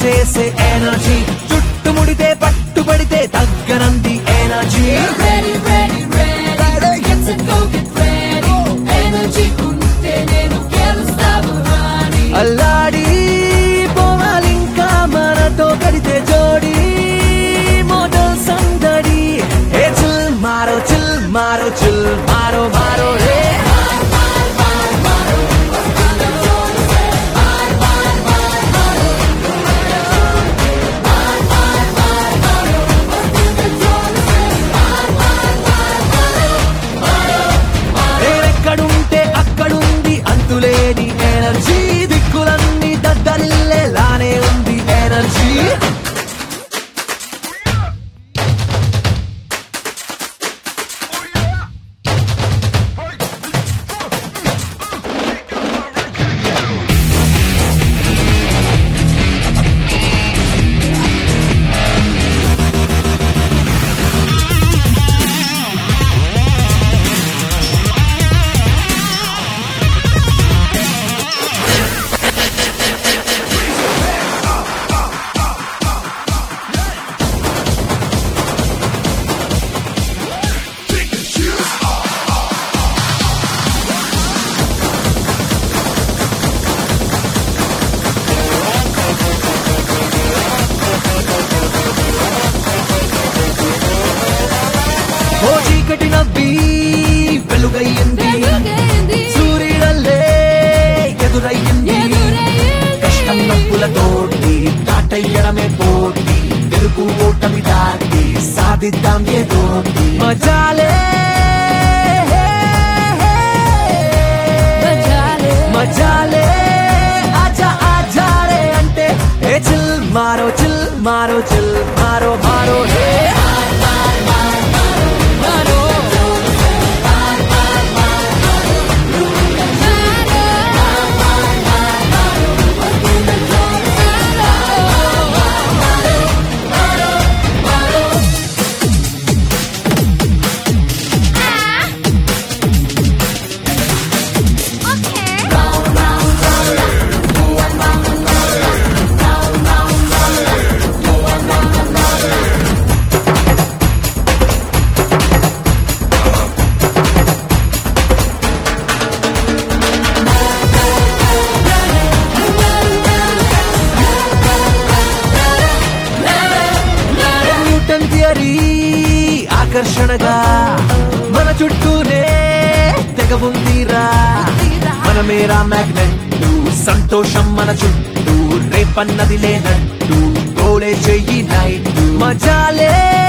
చేసే ఎనర్జీ చుట్టుముడితే పట్టుబడితే తగ్గనంది energy Ready, ready, ready. Get set, go get ready. Energy ఉంటే నేను గెలుస్తావు రాని. అల్లాడి పోవాలింకా మనతో కడితే జోడి మోటల్ సందడి ఏ చిల్ మారో చిల్ మారో చిల్ మారో మారో రే నేనెక్కడుంటే అక్కడుంది అంతులేని ఎనర్జీ దిక్కులన్నీ దద్దరిల్లేలానే ఉంది ఎనర్జీ ఓ చీకటి నవ్వి వెలుగయ్యింది వెలుగైంది. సూర్యుడల్లే ఎదురయ్యింది ఎదురయ్యింది. కష్టం నవ్వులతోటి దాటయ్యడమే పోటీ తెలుగు ఓటమి దాటి సాధిద్దాం ఏదోటి మజాలే మజాలే. మజాలే ఆజా ఆజారే అంటే ఏ చిల్ మారో చిల్ మారో చిల్ మారో మారో హే మారో. న్యూటన్ థియరీ ఆకర్షణగా మన చుట్టూనే తెగ ఉందిరా మనమేరా మ్యాగ్నెట్ సంతోషం మన చుట్టూ రేపన్నది లేనట్టు గోలే చెయ్యి నైట్ మజాలే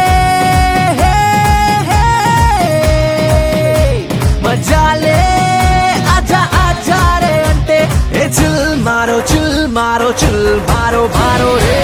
మజాలే ఆజా ఆజారే అంటే ఏ చిల్ మారో చిల్ మారో చిల్ మారో మారో రే